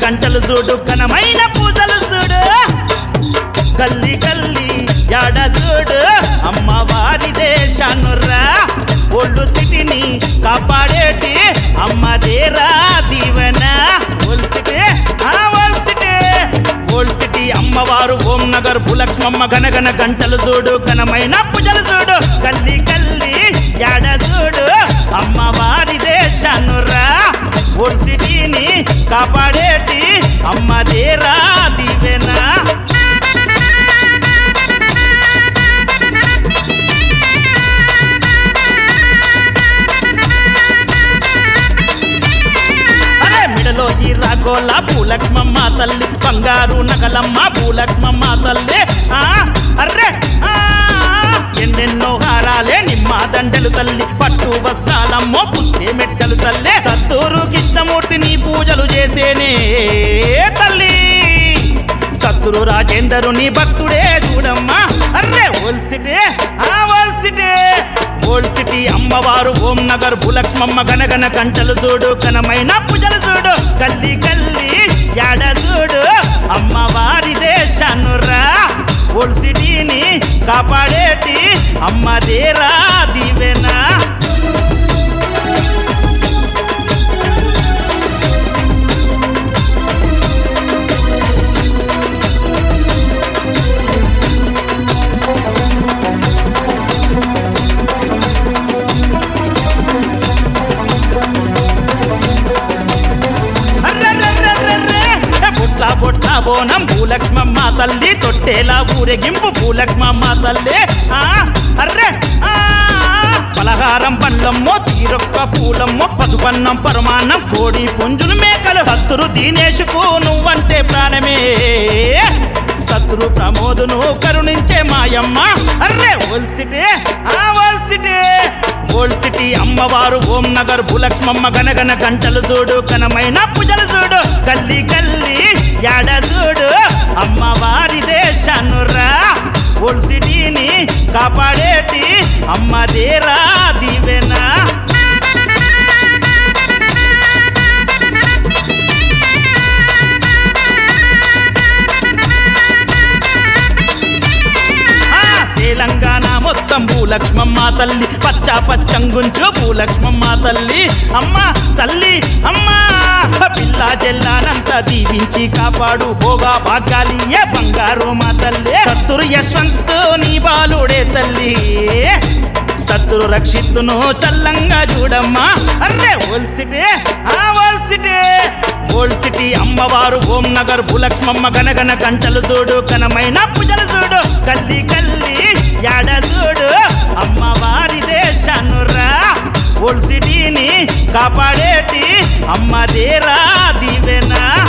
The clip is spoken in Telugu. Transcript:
గంటలు చూడు ఘనమైన పూజలు చూడు గల్లి గల్లి యాడ చూడు అమ్మవారి దేశానురా ఒళ్ళు సిటీని కాపాడేటి అమ్మదేరా దీవెన ఓల్డ్ సిటీ ఆ ఓల్డ్ సిటీ ఓల్డ్ సిటీ అమ్మవారు ఓం నగర్ భూలక్ష్మమ్మ గనగన గంటలు చూడు ఘనమైన పూజలు చూడు గల్లి గల్లి యాడ చూడు అమ్మవారి దేశానురా ఓల్డ్ సిటీని కాపాడేటి అమ్మదేరా దీవెనా అరే మిడలో ఈ రాగోల భూలక్ష్మమ్మ తల్లి బంగారు నగలమ్మ భూలక్ష్మమ్మ తల్లి ఆ అర్రే ఆ, ఎన్నెన్నో హారాలే నిమ్మ దండలు తల్లి పట్టు వస్త్రాలమ్మో పుస్తే మెట్టలు తల్లి సత్తూరు కృష్ణమూర్తి నీ పూజలు చేసేనే తల్లి సత్తురు రాజేందరు నీ భక్తుడే చూడమ్మా అర్రే ఓల్సిటే ఆ ఓల్సిటే ఓల్డ్ సిటీ అమ్మవారు ఓం నగర్ భూలక్ష్మమ్మ గనగన కంటలు చూడు ఘనమైన పూజలు చూడు కల్లి కల్లి యాడ చూడు అమ్మవారి దేశానురా ఓల్డ్ సిటీని కాపాడేటి అమ్మదేరా దీవెనా అర్రర్రర్రర్రే! బొట్ల బొట్ల బోనం భూలక్ష్మమ్మ తల్లి తొట్టేలా ఊరేగింపు భూలక్ష్మమ్మ తల్లి ఆ అర్రే ఆ పలహారం పండ్లమ్మో తీరొక్క పూలమ్మో పసుపన్నం పరమాన్నం కోడి పుంజును మేకలు సత్తురు దీనేషుకు నువ్వంటే ప్రాణమే శత్రు ప్రమోదును కరుణించే మాయమ్మ అర్రే ఓల్సిటే ఆ ఓల్సిటే ఓల్డ్ సిటీ అమ్మవారు ఓం నగర్ భూలక్ష్మమ్మ గనగన గంటలు చూడు ఘనమైన పూజలు చూడు గల్లి గల్లి యాడ చూడు అమ్మవారి దేశానురా ఓల్డ్ సిటీని కాపాడేటి అమ్మదేరా దీవెనా ఆ, తెలంగాణ మొత్తం భూలక్ష్మమ్మ తల్లి పచ్చ పచ్చంగుంచు భూలక్ష్మమ్మ తల్లి అమ్మ తల్లి అమ్మ పిల్ల జల్లానంత దీవించి కాపాడు భోగా భాగ్యాలి ఏ బంగారు మా తల్లి సత్తురు యశ్వంత్ నీ బాలుడే తల్లి సత్తురు రక్షిత్తును చల్లంగా చూడమ్మా అర్రే ఓల్సిటే ఆ ఓల్సిటే ఓల్డ్ సిటీ అమ్మవారు ఓం నగర్ భూలక్ష్మమ్మ గనగన గంటలు చూడు ఘనమైన పూజలు చూడు గల్లి గల్లి యాడ చూడు అమ్మవారి దేశానురా ఓల్డ్ సిటీని కాపాడేటి అమ్మదేరా దీవెనా